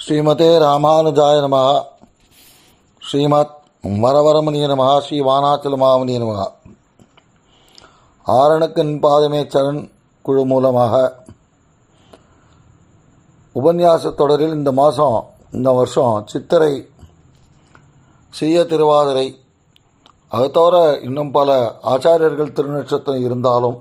ஸ்ரீமதே ராமானுஜாய நம ஸ்ரீமத் வரவரமணிய நம ஸ்ரீ வானாச்சலமாமணிய நம ஆரணக்கன் பாதமே சரண் குழு மூலமாக உபன்யாச தொடரில் இந்த மாதம் இந்த வருஷம் சித்திரை செய்ய திருவாதிரை அது தவிர இன்னும் பல ஆச்சாரியர்கள் திருநட்சத்திரம் இருந்தாலும்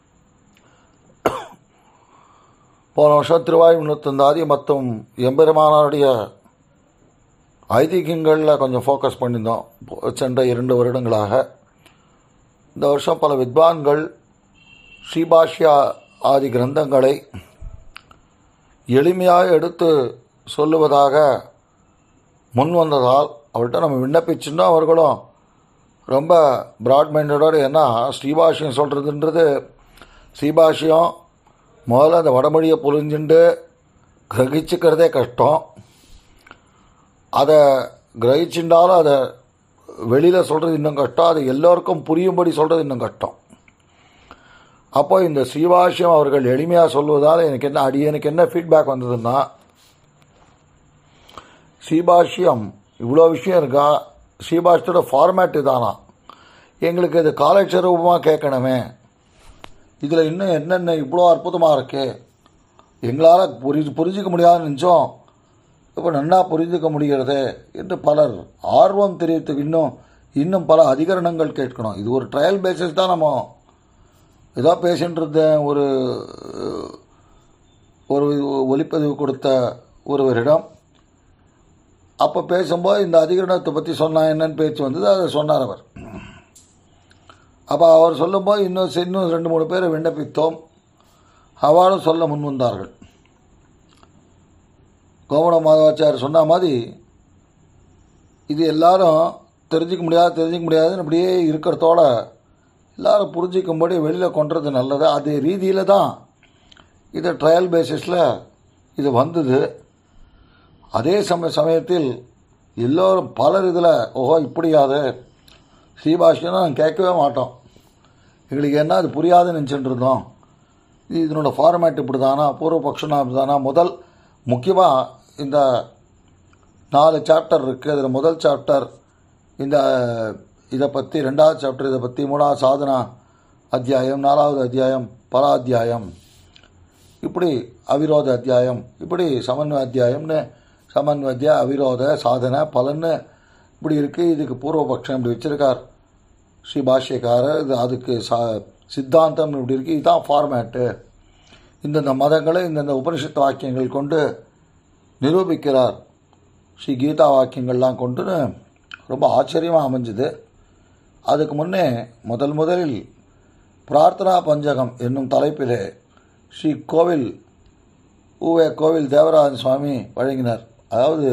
போன வருஷம் திருவாயுநூத்தந்தாதி மற்றும் எம்பெருமானாருடைய ஐதீகங்களில் கொஞ்சம் ஃபோக்கஸ் பண்ணியிருந்தோம் சென்ற இரண்டு வருடங்களாக இந்த வருஷம் பல வித்வான்கள் ஸ்ரீபாஷ்யா ஆதி கிரந்தங்களை எளிமையாக எடுத்து சொல்லுவதாக முன் வந்ததால் அவர்கிட்ட நம்ம விண்ணப்பிச்சுன்னா அவர்களும் ரொம்ப ப்ராட் மைண்டடோடு ஏன்னா ஸ்ரீபாஷ்யம் சொல்கிறதுன்றது ஸ்ரீபாஷ்யம் முதல்ல அந்த வடமொழியை புரிஞ்சுண்டு கிரகிச்சுக்கிறதே கஷ்டம் அதை கிரகிச்சுட்டாலும் அதை வெளியில் சொல்கிறது இன்னும் கஷ்டம் அது எல்லோருக்கும் புரியும்படி சொல்கிறது இன்னும் கஷ்டம் அப்போ இந்த ஸ்ரீபாஷ்யம் அவர்கள் எளிமையாக சொல்வதால் எனக்கு என்ன அடி எனக்கு என்ன ஃபீட்பேக் வந்ததுன்னா ஸ்ரீபாஷ்யம் இவ்வளோ விஷயம் இருக்கா ஸ்ரீபாஷ்யத்தோட ஃபார்மேட் இதானா எங்களுக்கு இது காலேஜ் ரூபமாக கேட்கணுமே இதில் இன்னும் என்னென்ன இவ்வளோ அற்புதமாக இருக்கு எங்களால் புரி புரிஞ்சிக்க முடியாதுன்னு நினச்சோம் இப்போ நன்னா புரிஞ்சுக்க முடிகிறது என்று பலர் ஆர்வம் தெரிவித்து இன்னும் இன்னும் பல அதிகரணங்கள் கேட்கணும் இது ஒரு ட்ரையல் பேசிஸ் தான் நம்ம ஏதோ பேசிட்டு இருந்தேன் ஒரு ஒரு ஒலிப்பதிவு கொடுத்த ஒருவரிடம் அப்போ பேசும்போது இந்த அதிகரணத்தை பற்றி சொன்னா என்னன்னு பேச்சு வந்தது அதை சொன்னார் அவர் அப்போ அவர் சொல்லும்போது இன்னும் இன்னும் ரெண்டு மூணு பேரை விண்ணப்பித்தோம் அவளும் சொல்ல முன் வந்தார்கள் கோமட மாதவாச்சார் சொன்ன மாதிரி இது எல்லாரும் தெரிஞ்சிக்க முடியாது தெரிஞ்சிக்க முடியாதுன்னு அப்படியே இருக்கிறதோட எல்லாரும் புரிஞ்சிக்கும்படி வெளியில் கொண்டுறது நல்லது அதே ரீதியில் தான் இது ட்ரையல் பேசிஸில் இது வந்தது அதே சமய சமயத்தில் எல்லோரும் பலர் இதில் ஓஹோ இப்படியாது ஸ்ரீபாஷ்யம் நாங்கள் கேட்கவே மாட்டோம் எங்களுக்கு என்ன அது புரியாதுன்னு நினச்சிட்டு இருந்தோம் இது இதனோட ஃபார்மேட் இப்படி தானா பூர்வபக்ஷனா இப்படி தானா முதல் முக்கியமாக இந்த நாலு சாப்டர் இருக்குது அதில் முதல் சாப்டர் இந்த இதை பற்றி ரெண்டாவது சாப்டர் இதை பற்றி மூணாவது சாதனா அத்தியாயம் நாலாவது அத்தியாயம் பராத்தியாயம் இப்படி அவிரோத அத்தியாயம் இப்படி சமன்வய அத்தியாயம்னு சமன்வத்திய அவிரோத சாதனை பலன்னு இப்படி இருக்குது இதுக்கு பூர்வபக்ஷம் இப்படி வச்சிருக்கார் ஸ்ரீ பாஷ்யக்காரர் இது அதுக்கு சா சித்தாந்தம் இப்படி இருக்குது இதுதான் ஃபார்மேட்டு இந்தந்த மதங்களை இந்தந்த உபனிஷத்து வாக்கியங்கள் கொண்டு நிரூபிக்கிறார் ஸ்ரீ கீதா வாக்கியங்கள்லாம் கொண்டுன்னு ரொம்ப ஆச்சரியமாக அமைஞ்சுது அதுக்கு முன்னே முதல் முதலில் பிரார்த்தனா பஞ்சகம் என்னும் தலைப்பிலே ஸ்ரீ கோவில் ஊவே கோவில் தேவராஜன் சுவாமி வழங்கினார் அதாவது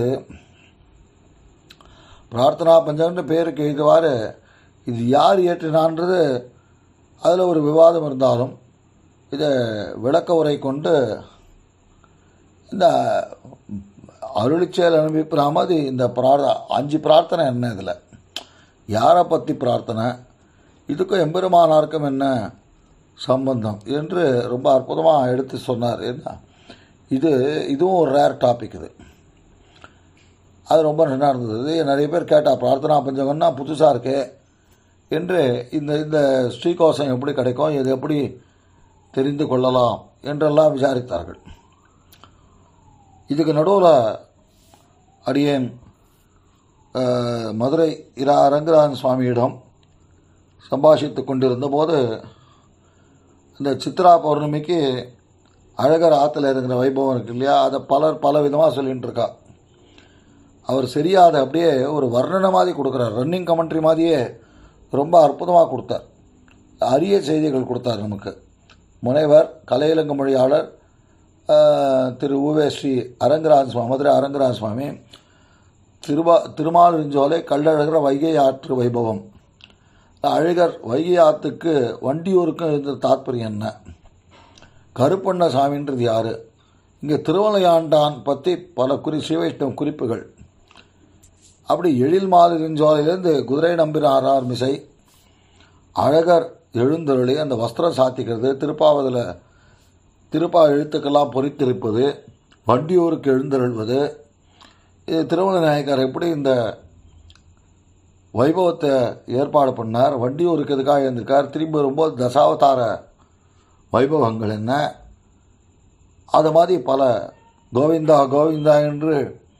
பிரார்த்தனா பஞ்சகம்னு பேருக்கு எழுதுவார் இது யார் ஏற்றினான்றது அதில் ஒரு விவாதம் இருந்தாலும் இதை விளக்க உரை கொண்டு இந்த அருளிச்செயல் அனுப்பிப்புற மாதிரி இந்த பிரார்த்த அஞ்சு பிரார்த்தனை என்ன இதில் யாரை பற்றி பிரார்த்தனை இதுக்கும் எம்பெருமானாருக்கும் என்ன சம்பந்தம் என்று ரொம்ப அற்புதமாக எடுத்து சொன்னார் என்ன இது இதுவும் ஒரு ரேர் டாபிக் இது அது ரொம்ப நல்லா இருந்தது நிறைய பேர் கேட்டா பிரார்த்தனா பஞ்சகம்னா புதுசாக இருக்கே என்று இந்த இந்த ஸ்ரீகோஷம் எப்படி கிடைக்கும் இது எப்படி தெரிந்து கொள்ளலாம் என்றெல்லாம் விசாரித்தார்கள் இதுக்கு நடுவில் அடியேன் மதுரை இரா ரங்கராஜன் சுவாமியிடம் சம்பாஷித்து கொண்டிருந்த போது இந்த சித்ரா பௌர்ணமிக்கு அழகர் ஆற்றுல இருக்கிற வைபவம் இருக்கு இல்லையா அதை பலர் பல விதமாக சொல்லிகிட்டு இருக்கா அவர் சரியாக அதை அப்படியே ஒரு வர்ணனை மாதிரி கொடுக்குறார் ரன்னிங் கமெண்ட்ரி மாதிரியே ரொம்ப அற்புதமாக கொடுத்தார் அரிய செய்திகள் கொடுத்தார் நமக்கு முனைவர் கலையிலங்க மொழியாளர் திரு உவே ஸ்ரீ அரங்கராஜன் சுவாமி மதுரை அரங்கராஜன் சுவாமி திருவா திருமாலிருஞ்சோலை கள்ளழகர வைகை ஆற்று வைபவம் அழகர் வைகை ஆற்றுக்கு வண்டியூருக்கும் இருந்த தாத்பரியம் என்ன கருப்பண்ண சாமின்றது யார் இங்கே திருவலையாண்டான் பற்றி பல குறி ஸ்ரீவைஷ்ணவ குறிப்புகள் அப்படி எழில் மாலிருஞ்சோலையிலேருந்து குதிரை நம்பினாரார் மிசை அழகர் எழுந்தருளி அந்த வஸ்திரம் சாத்திக்கிறது திருப்பாவதில் திருப்பா எழுத்துக்கெல்லாம் பொறித்திருப்பது வண்டியூருக்கு எழுந்தருள்வது இது திருமண நாயக்கர் எப்படி இந்த வைபவத்தை ஏற்பாடு பண்ணார் வண்டியூருக்கு எதுக்காக இருந்திருக்கார் திரும்பி வரும்போது தசாவதார வைபவங்கள் என்ன அது மாதிரி பல கோவிந்தா கோவிந்தா என்று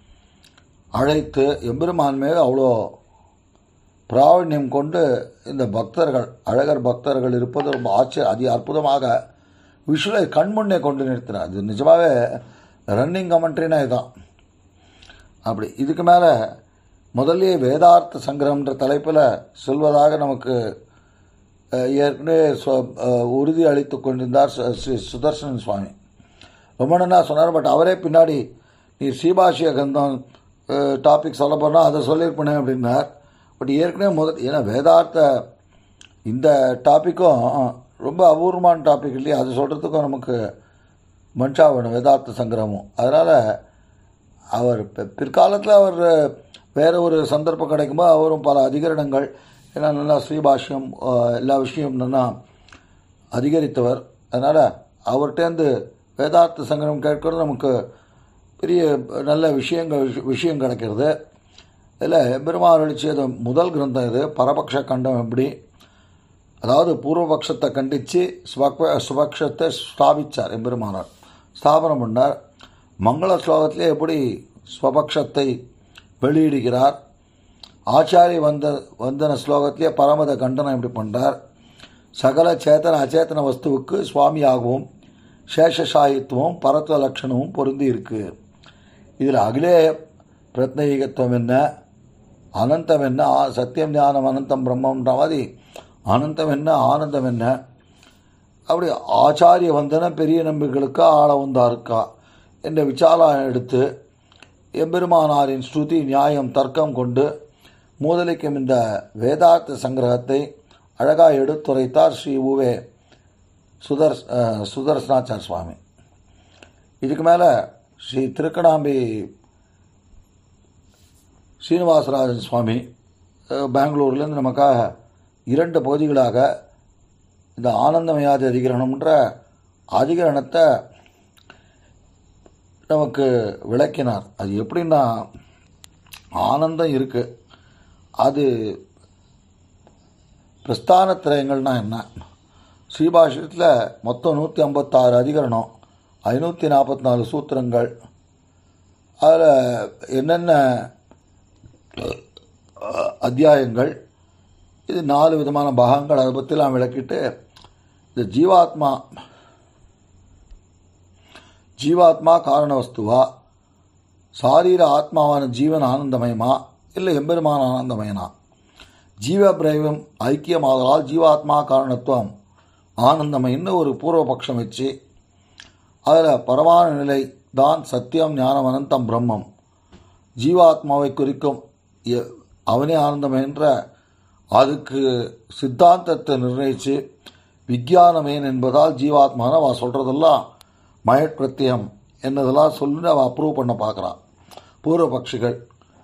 அழைத்து எம்பெருமான் மேல் அவ்வளோ பிராவண்யம் கொண்டு இந்த பக்தர்கள் அழகர் பக்தர்கள் இருப்பது ரொம்ப ஆச்சரிய அதி அற்புதமாக விஷுவலை கண்முன்னே கொண்டு நிறுத்தினார் அது நிஜமாகவே ரன்னிங் கமெண்ட்ரினா இதுதான் அப்படி இதுக்கு மேலே முதல்லயே வேதார்த்த சங்கிரகம்ன்ற தலைப்பில் சொல்வதாக நமக்கு அஹ், ஏற்கனவே சொ- அஹ், உறுதி அளித்து கொண்டிருந்தார் சு- ஸ்ரீ சுதர்சன் சுவாமி ரொம்ப நல்லா சொன்னார் பட் அவரே பின்னாடி நீ ஸ்ரீபாஷிய கந்தம் டாபிக் சொல்ல போனால் அதை சொல்லியிருப்பேனே அப்படின்னார் பட் ஏற்கனவே முதல் ஏன்னா வேதார்த்த இந்த டாப்பிக்கும் ரொம்ப அபூர்வமான டாபிக் இல்லையா அது சொல்கிறதுக்கும் நமக்கு மனுஷா வேணும் வேதார்த்த சங்கிரமும் அதனால் அவர் பி- பிற்காலத்தில் அவர் வேற ஒரு சந்தர்ப்பம் கிடைக்கும்போது அவரும் பல அதிகரணங்கள் ஏன்னா நல்லா ஸ்ரீபாஷ்யம் அஹ், எல்லா விஷயம் நல்லா அதிகரித்தவர் அதனால் அவர்கிட்டேருந்து வேதார்த்த சங்கரம் கேட்கறது நமக்கு பெரிய நல்ல விஷயங்கள் விஷயம் கிடைக்கிறது இதில் பெருமாள் அழிச்சது முதல் கிரந்தம் இது பரபக்ஷ கண்டம் எப்படி அதாவது பூர்வபக்ஷத்தை கண்டித்து சுபக்ஷ சுபக்ஷத்தை ஸ்தாபித்தார் எம்பெருமானார் ஸ்தாபனம் பண்ணார் மங்கள ஸ்லோகத்திலே எப்படி ஸ்வபக்ஷத்தை வெளியிடுகிறார் ஆச்சாரிய வந்த வந்தன ஸ்லோகத்திலே பரமத கண்டனம் எப்படி பண்ணுறார் சகல சேத்தன அச்சேதன வஸ்துவுக்கு சுவாமியாகவும் சேஷசாயித்துவம் பரத்வ லட்சணமும் பொருந்தி இருக்கு இதில் அகிலே பிரத்னேகத்துவம் என்ன அனந்தம் என்ன ஆ- சத்தியம் ஞானம் அனந்தம் பிரம்மன்ற மாதிரி அனந்தம் என்ன ஆனந்தம் என்ன அப்படி ஆச்சாரிய வந்தன பெரிய நம்பிகளுக்கு ஆள வந்தாருக்கா என்ற விசாரம் எடுத்து எம்பெருமானாரின் ஸ்ருதி நியாயம் தர்க்கம் கொண்டு மூதலிக்கும் இந்த வேதார்த்த சங்கிரகத்தை அழகாக எடுத்துரைத்தார் ஸ்ரீ உவே சுதர் அஹ், சுதர்சனாச்சார் சுவாமி இதுக்கு மேலே ஸ்ரீ திருக்கணாம்பி ஸ்ரீனிவாசராஜன் சுவாமி அஹ், பெங்களூர்லேருந்து நமக்காக இரண்டு பகுதிகளாக இந்த ஆனந்தமயாதி அதிகரணம்ன்ற அதிகரணத்தை நமக்கு விளக்கினார் அது எப்படின்னா ஆனந்தம் இருக்கு அது பிரஸ்தான திரயங்கள்னா என்ன ஸ்ரீபாஷ்யத்தில் மொத்தம் நூற்றி ஐம்பத்தாறு அதிகரணம் ஐநூற்றி நாற்பத்தி நாலு சூத்திரங்கள் அதில் என்னென்ன அஹ், அத்தியாயங்கள் இது நாலு விதமான பாகங்கள் அதை பற்றிலாம் விளக்கிட்டு இந்த ஜீவாத்மா ஜீவாத்மா காரண வஸ்துவா சாரீர ஆத்மாவான ஜீவன் ஆனந்தமயமா இல்லை எம்பெருமான ஆனந்தமயனா ஜீவ பிரைவம் ஐக்கியமாதலால் ஜீவாத்மா காரணத்துவம் ஆனந்தமயன்னு ஒரு பூர்வபக்ஷம் வச்சு அதில் பரமான நிலை தான் சத்தியம் ஞானம் அனந்தம் பிரம்மம் ஜீவாத்மாவை குறிக்கும் எ- அவனே ஆனந்தம் என்ற அதுக்கு சித்தாந்தத்தை நிர்ணயித்து வித்யானமேன் என்பதால் ஜீவாத்மான அவ சொல்கிறதெல்லாம் மயட் பிரத்யம் என்னதெல்லாம் சொல்லி அவள் அப்ரூவ் பண்ண பார்க்குறான் பூர்வபக்ஷிகள்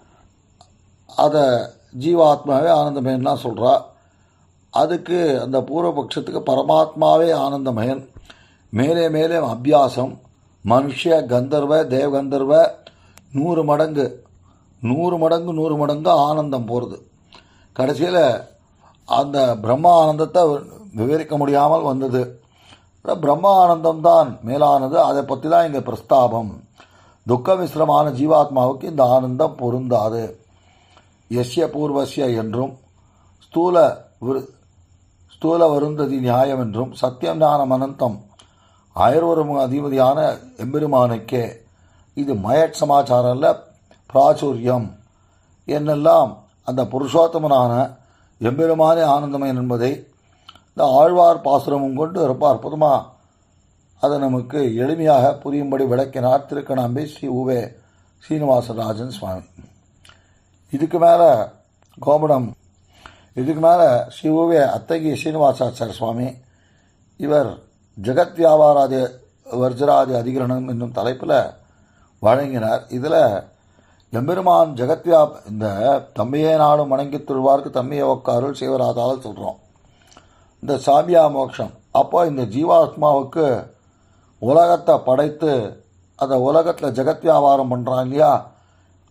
அதை ஜீவாத்மாவே ஆனந்தமயன்லாம் சொல்கிறா அதுக்கு அந்த பூர்வபக்ஷத்துக்கு பரமாத்மாவே ஆனந்தமயன் மேலே மேலே அபியாசம் மனுஷ கந்தர்வ தேவகந்தர்வ நூறு மடங்கு நூறு மடங்கு நூறு மடங்கு ஆனந்தம் போகிறது கடைசியில் அந்த பிரம்ம ஆனந்தத்தை விவரிக்க முடியாமல் வந்தது ஆனா, பிரம்ம ஆனந்தம் தான் மேலானது அதை பற்றி தான் இங்கே பிரஸ்தாபம் துக்க மிஸ்ரமான ஜீவாத்மாவுக்கு இந்த ஆனந்தம் பொருந்தாது எஸ்ய பூர்வஸ்ய என்றும் ஸ்தூல விரு- ஸ்தூல வருந்ததி நியாயம் என்றும் சத்தியம் ஞானம் அனந்தம் அயர்வரும் அதிபதியான எம்பெருமானுக்கே இது மயட் சமாச்சாரம் இல்ல பிராச்சுரியம் என்னெல்லாம் அந்த புருஷோத்தமனான எம்பெருமானே ஆனந்தமயன் என்பதை இந்த ஆழ்வார் பாசுரமும் கொண்டு ரொம்ப அற்புதமாக அதை நமக்கு எளிமையாக புரியும்படி விளக்கினார் திருக்கணாம்பி ஸ்ரீ உவே சீனிவாசராஜன் சுவாமி இதுக்கு மேலே கோபுரம் இதுக்கு மேலே ஸ்ரீ உவே அத்தகி சீனிவாசாச்சார சுவாமி இவர் ஜெகத் வியாபாராதி வர்ஜராதி அதிகரணம் என்னும் தலைப்பில் வழங்கினார் இதில் எம்பெருமான் ஜெகத்வியா இந்த தம்மையே நாடும் வணங்கித் திருவார்க்கு தம்மையை ஒக்காருள் செய்வராதால் சொல்கிறோம் இந்த சாமியா மோட்சம் அப்போ இந்த ஜீவாத்மாவுக்கு உலகத்தை படைத்து அந்த உலகத்தில் ஜெகத் வியாபாரம் பண்ணுறான் இல்லையா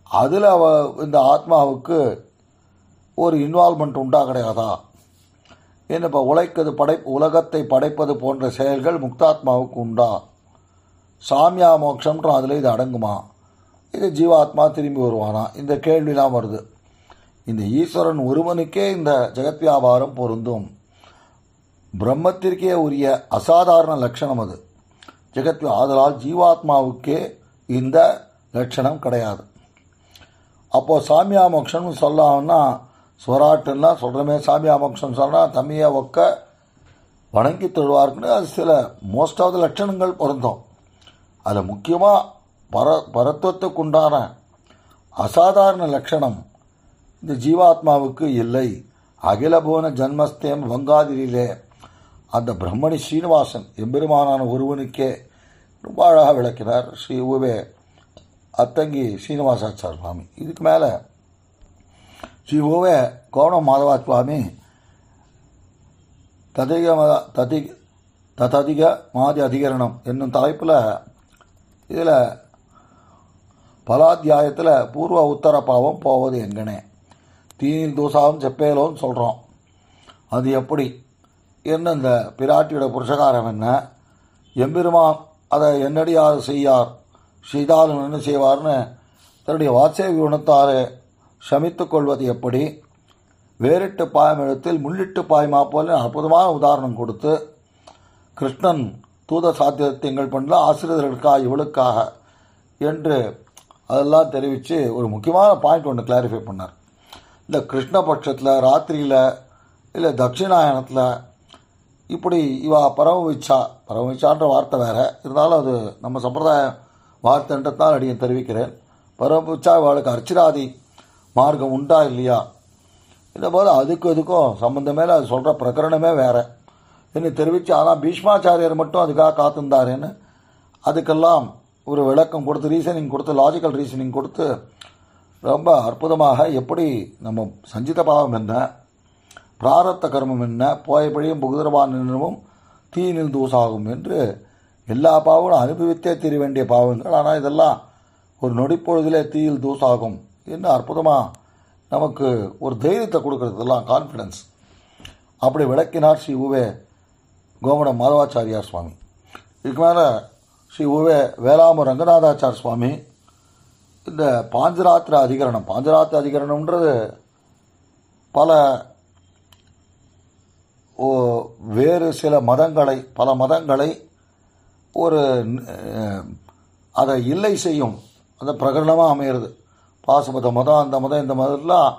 அதில் அவ இந்த ஆத்மாவுக்கு ஒரு இன்வால்மெண்ட் உண்டா கிடையாதா என்ன இப்போ உழைக்கிறது படை உலகத்தை படைப்பது போன்ற செயல்கள் முக்தாத்மாவுக்கு உண்டா சாமியா மோட்சம்ன்ற அதில் இது அடங்குமா இது ஜீவாத்மா திரும்பி வருவானா இந்த கேள்விலாம் வருது இந்த ஈஸ்வரன் ஒருவனுக்கே இந்த ஜெகத் வியாபாரம் பொருந்தும் பிரம்மத்திற்கே உரிய அசாதாரண லட்சணம் அது ஜெகத் ஆதலால் ஜீவாத்மாவுக்கே இந்த லட்சணம் கிடையாது அப்போது சாமியா மோட்சம்னு சொல்லாமன்னா ஸ்வராட்டுன்னா சொல்கிறமே சாமியா மோட்சம் சொன்னால் தம்மியை ஒக்க வணங்கி தொழுவார்க்குன்னு அது சில மோஸ்ட் ஆஃப் த லட்சணங்கள் பொருந்தும் அதில் முக்கியமாக பர பரத்துவத்துக்குண்டான அசாதாரண லட்சணம் இந்த ஜீவாத்மாவுக்கு இல்லை அகிலபுவன ஜன்மஸ்தேம் வங்காதிரியிலே அந்த பிரம்மணி ஸ்ரீனிவாசன் எம்பெருமானான ஒருவனுக்கே ரொம்ப அழகாக விளக்கினார் ஸ்ரீ உவே அத்தங்கி ஸ்ரீனிவாசாச்சார் சுவாமி இதுக்கு மேலே ஸ்ரீ ஓவே கோணம் மாதவா சுவாமி ததிக மத- ததி தததிக மாதி அதிகரணம் என்னும் தலைப்பில் இதில் பலாத்தியாயத்தில் பூர்வ உத்தர பாவம் போவது எங்கனே தீனில் தூசாவும் செப்பேலோன்னு சொல்கிறோம் அது எப்படி என்ன இந்த பிராட்டியோட புருஷகாரம் என்ன எம்பெருமான் அதை என்னடியார் செய்யார் செய்தாலும் என்ன செய்வார்னு தன்னுடைய வாத்சேவி குணத்தாறு சமித்துக் கொள்வது எப்படி வேறிட்டு பாயம் எழுத்தில் முள்ளிட்டு பாய்மா போல அற்புதமான உதாரணம் கொடுத்து கிருஷ்ணன் தூத சாத்தியங்கள் பண்ணல ஆசிரியர்களுக்காக இவளுக்காக என்று அதெல்லாம் தெரிவித்து ஒரு முக்கியமான பாயிண்ட் ஒன்று கிளாரிஃபை பண்ணார் இந்த கிருஷ்ண பட்சத்தில் ராத்திரியில் இல்லை தட்சிணாயனத்தில் இப்படி இவா பரமவிச்சா பரமவிச்சான்ற வார்த்தை வேற இருந்தாலும் அது நம்ம சம்பிரதாய வார்த்தைன்றதால் அடியேன் தெரிவிக்கிறேன் பரமவிச்சா இவளுக்கு அர்ச்சிராதி மார்க்கம் உண்டா இல்லையா இந்த போது அதுக்கும் இதுக்கும் சம்பந்தமே இல்லை அது சொல்கிற பிரகரணமே வேற என்று தெரிவித்து ஆனால் பீஷ்மாச்சாரியர் மட்டும் அதுக்காக காத்திருந்தாருன்னு அதுக்கெல்லாம் ஒரு விளக்கம் கொடுத்து ரீசனிங் கொடுத்து லாஜிக்கல் ரீசனிங் கொடுத்து ரொம்ப அற்புதமாக எப்படி நம்ம சஞ்சித பாவம் என்ன பிராரத்த கர்மம் என்ன போயபடியும் புகுதரவான் நின்றமும் தீனில் தூசாகும் என்று எல்லா பாவங்களும் அனுபவித்தே தீர வேண்டிய பாவங்கள் ஆனால் இதெல்லாம் ஒரு நொடிப்பொழுதிலே தீயில் தூசாகும் என்று அற்புதமாக நமக்கு ஒரு தைரியத்தை கொடுக்கறதெல்லாம் கான்ஃபிடன்ஸ் அப்படி விளக்கினார் ஸ்ரீ உவே கோமடம் மாதவாச்சாரியார் சுவாமி இதுக்கு மேலே ஸ்ரீ உவே வேளாம ரங்கநாதாச்சார் சுவாமி இந்த பாஞ்சராத்திர அதிகரணம் பாஞ்சராத்திர அதிகரணம்ன்றது பல ஓ- வேறு சில மதங்களை பல மதங்களை ஒரு அஹ், அதை இல்லை செய்யும் அந்த பிரகடனமாக அமையிறது பாசுபத மதம் அந்த மதம் இந்த மதம்லாம்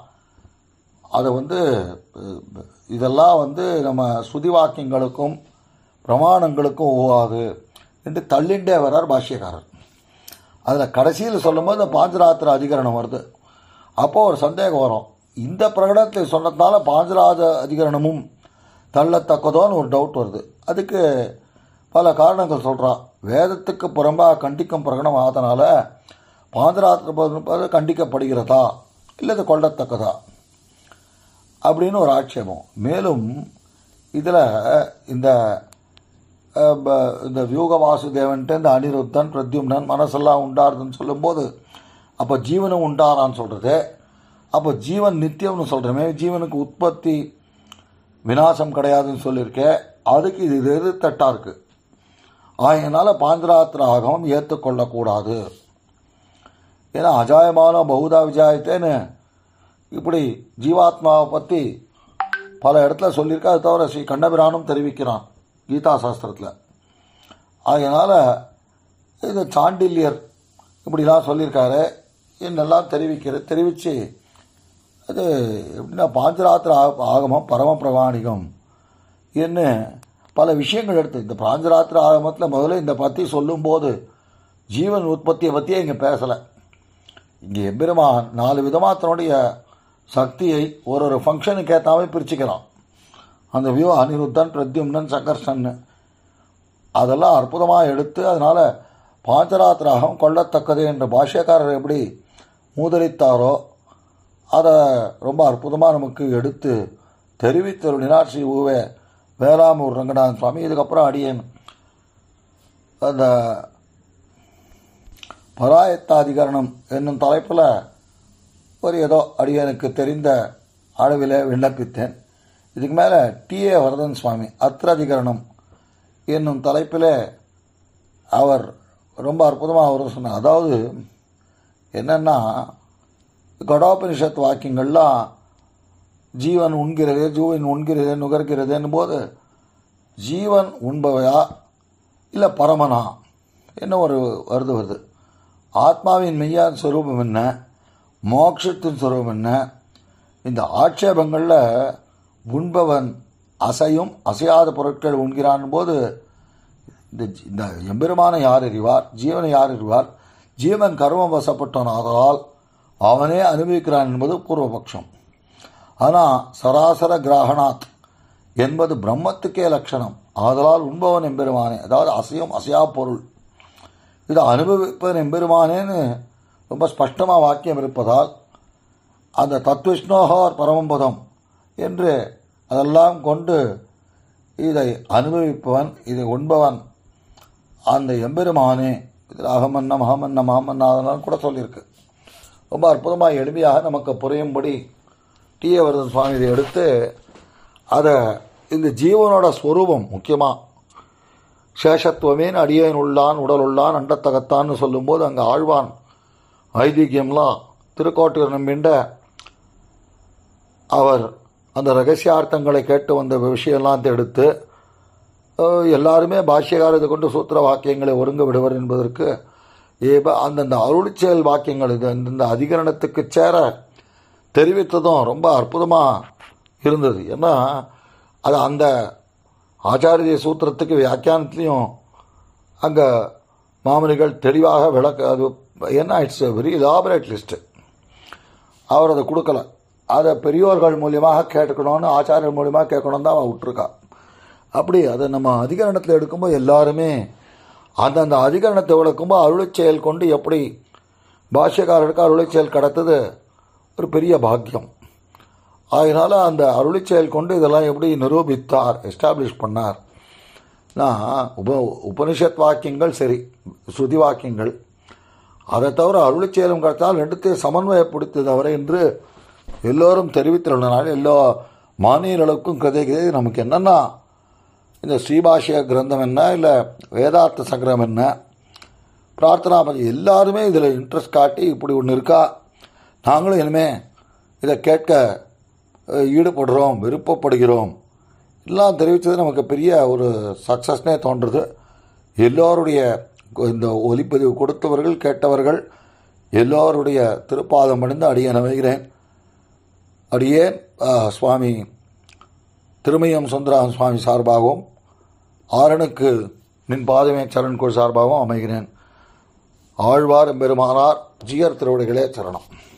அதை வந்து அஹ், இதெல்லாம் வந்து நம்ம ஸ்ருதி வாக்கியங்களுக்கும் பிரமாணங்களுக்கும் ஒவ்வாது என்று தள்ளிண்டே வர்றார் பாஷ்யக்காரர் அதில் கடைசியில் சொல்லும்போது இந்த பாஞ்சராத்திர அதிகரணம் வருது அப்போ ஒரு சந்தேகம் வரும் இந்த பிரகடனத்தை சொன்னதால பாஞ்சராத அதிகரணமும் தள்ளத்தக்கதோன்னு ஒரு டவுட் வருது அதுக்கு பல காரணங்கள் சொல்கிறான் வேதத்துக்கு புறம்பாக கண்டிக்கும் பிரகடனம் ஆதனால பாஞ்சராத்திர கண்டிக்கப்படுகிறதா இல்லை இது கொள்ளத்தக்கதா அப்படின்னு ஒரு ஆட்சேபம் மேலும் இதில் இந்த அஹ், ப- இந்த வியூக வாசுதேவன்ட்டு இந்த அனிருத்தன் பிரத்யும்னன் மனசெல்லாம் உண்டாருதுன்னு சொல்லும்போது அப்போ ஜீவனும் உண்டாரான்னு சொல்கிறது அப்போ ஜீவன் நித்தியம்னு சொல்கிறோமே ஜீவனுக்கு உற்பத்தி விநாசம் கிடையாதுன்னு சொல்லியிருக்கேன் அதுக்கு இது இது எதிர்த்தட்டா இருக்குது ஆகையினால பாஞ்சராத்திர ஆகமம் ஏற்றுக்கொள்ளக்கூடாது ஏன்னா அஜாயமான பகுதா விஜாயத்தேன்னு இப்படி ஜீவாத்மாவை பற்றி பல இடத்துல சொல்லியிருக்கா அது தவிர ஸ்ரீ கண்ணபிரானும் தெரிவிக்கிறான் கீதா சாஸ்திரத்தில் அதனால் இது சாண்டில்யர் இப்படிலாம் சொல்லியிருக்காரு என்னெல்லாம் தெரிவிக்கிற தெரிவித்து அது எப்படின்னா பாஞ்சராத்திர ஆ- ஆகமம் பரம பிரமாணிகம் என்ன பல விஷயங்கள் எடுத்து இந்த பாஞ்சராத்திர ஆகமத்தில் முதல்ல இந்த பற்றி சொல்லும்போது ஜீவன் உற்பத்தியை பற்றியே இங்கே பேசலை இங்கே எம்பெருமான் நாலு விதமாக தன்னுடைய சக்தியை ஒரு ஒரு ஃபங்க்ஷனுக்கு ஏற்ற மாதிரி பிரிச்சுக்கிறான் அந்த வியூ அனிருத்தன் பிரத்யும்னன் சங்கர்ஷன் அதெல்லாம் அற்புதமாக எடுத்து அதனால் பாஞ்சராத்திராகம் கொள்ளத்தக்கது என்ற பாஷ்யக்காரர் எப்படி மூதலித்தாரோ அதை ரொம்ப அற்புதமாக நமக்கு எடுத்து தெரிவித்தருளினார் ஸ்ரீ ஊவே வேளாமூர் ரங்கநாதன் சுவாமி இதுக்கப்புறம் அடியேன் அந்த பராயத்தாதிகரணம் என்னும் தலைப்பில் ஒரு ஏதோ அடியனுக்கு தெரிந்த அளவில் விண்ணப்பித்தேன் இதுக்கு மேலே டிஏ வரதன் சுவாமி அத்திராதிகரணம் என்னும் தலைப்பில் அவர் ரொம்ப அற்புதமாக அவர் சொன்னார் அதாவது என்னென்னா கடோபனிஷத் வாக்கியங்கள்லாம் ஜீவன் உண்கிறது ஜீவன் உண்கிறது நுகர்கிறதுன்னு போது ஜீவன் உண்பவையா இல்லை பரமனா என்ன ஒரு வருது வருது ஆத்மாவின் மெய்யான ஸ்வரூபம் என்ன மோட்சத்தின் ஸ்வரூபம் என்ன இந்த ஆட்சேபங்களில் உண்பவன் அசையும் அசையாத பொருட்கள் உண்கிறான் போது இந்த இந்த எம்பெருமானை யார் அறிவார் ஜீவனை யார் அறிவார் ஜீவன் கர்மம் வசப்பட்டவன் ஆதலால் அவனே அனுபவிக்கிறான் என்பது பூர்வபக்ஷம் ஆனால் சராசர கிராகணாத் என்பது பிரம்மத்துக்கே லட்சணம் ஆதலால் உண்பவன் எம்பெருமானே அதாவது அசையும் அசையா பொருள் இது அனுபவிப்பவன் எம்பெருமானேன்னு ரொம்ப ஸ்பஷ்டமாக வாக்கியம் இருப்பதால் அந்த தத்விஷ்ணோகார் பரமபதம் என்று அதெல்லாம் கொண்டு இதை அனுபவிப்பவன் இதை உண்பவன் அந்த எம்பெருமானே இதில் அகமன்னம் அகமன்னம் அகமன்னா அதெல்லாம் கூட சொல்லியிருக்கு ரொம்ப அற்புதமாக எளிமையாக நமக்கு புரியும்படி டிஏ வரதன் சுவாமி இதை எடுத்து அதை இந்த ஜீவனோட ஸ்வரூபம் முக்கியமாக சேஷத்துவமேன் அடியேன் உள்ளான் உடல் உள்ளான் அண்டத்தகத்தான்னு சொல்லும்போது அங்கே ஆழ்வான் ஐதீகியம்லாம் திருக்கோட்டியூர் நம்பிண்ட அவர் அந்த ரகசியார்த்தங்களை கேட்டு வந்த விஷயம்லாம் எடுத்து அஹ், எல்லாருமே பாஷ்யகாரத்தை கொண்டு சூத்திர வாக்கியங்களை ஒருங்க விடுவர் என்பதற்கு ஏப அந்தந்த அருளிச்செயல் வாக்கியங்கள் இது அந்தந்த அதிகரணத்துக்கு சேர தெரிவித்ததும் ரொம்ப அற்புதமாக இருந்தது ஏன்னா அது அந்த ஆச்சாரிய சூத்திரத்துக்கு வியாக்கியானத்துலேயும் அங்கே மாமனிகள் தெளிவாக விளக்க அது என்ன இட்ஸ் வெரி இலாபரேட் லிஸ்ட்டு அவர் அதை கொடுக்கல அதை பெரியோர்கள் மூலியமாக கேட்கணும்னு ஆச்சாரியர் மூலியமாக கேட்கணும் தான் அவன் விட்டுருக்கா அப்படி அதை நம்ம அதிகரணத்தில் எடுக்கும்போது எல்லாருமே அந்தந்த அதிகரணத்தை விளக்கும்போது அருளைச் செயல் கொண்டு எப்படி பாஷ்யக்காரருக்கு அருளைச் செயல் கிடைத்தது ஒரு பெரிய பாக்கியம் அதனால் அந்த அருளிச் செயல் கொண்டு இதெல்லாம் எப்படி நிரூபித்தார் எஸ்டாப்ளிஷ் பண்ணார் நான் உப உபனிஷத் வாக்கியங்கள் சரி ஸ்ருதி வாக்கியங்கள் அதை தவிர அருளிச் செயலும் கிடைத்தால் ரெண்டுத்தையும் சமன்வயப்படுத்தி தவிர என்று எல்லோரும் தெரிவித்துள்ளனால் எல்லா மாநிலங்களுக்கும் கதை கதை நமக்கு என்னென்னா இந்த ஸ்ரீபாஷ்ய கிரந்தம் என்ன இல்லை வேதார்த்த சங்கரம் என்ன பிரார்த்தனா பஞ்ச எல்லாருமே இதில் இன்ட்ரெஸ்ட் காட்டி இப்படி ஒன்று இருக்கா நாங்களும் இனிமே இதை கேட்க அஹ், ஈடுபடுறோம் விருப்பப்படுகிறோம் எல்லாம் தெரிவித்தது நமக்கு பெரிய ஒரு சக்ஸஸ்னே தோன்றுது எல்லோருடைய இந்த ஒலிப்பதிவு கொடுத்தவர்கள் கேட்டவர்கள் எல்லோருடைய திருப்பாதம் அடைந்து அடியேன் அமைகிறேன் அடியேன் அஹ், சுவாமி திருமயம் சுந்தரம் சுவாமி சார்பாகவும் ஆரனுக்கு நின் பாதமே சரண் கோள் சார்பாகவும் அமைகிறேன் ஆழ்வார் எம்பெருமானார் ஜியர் திருவடிகளே சரணம்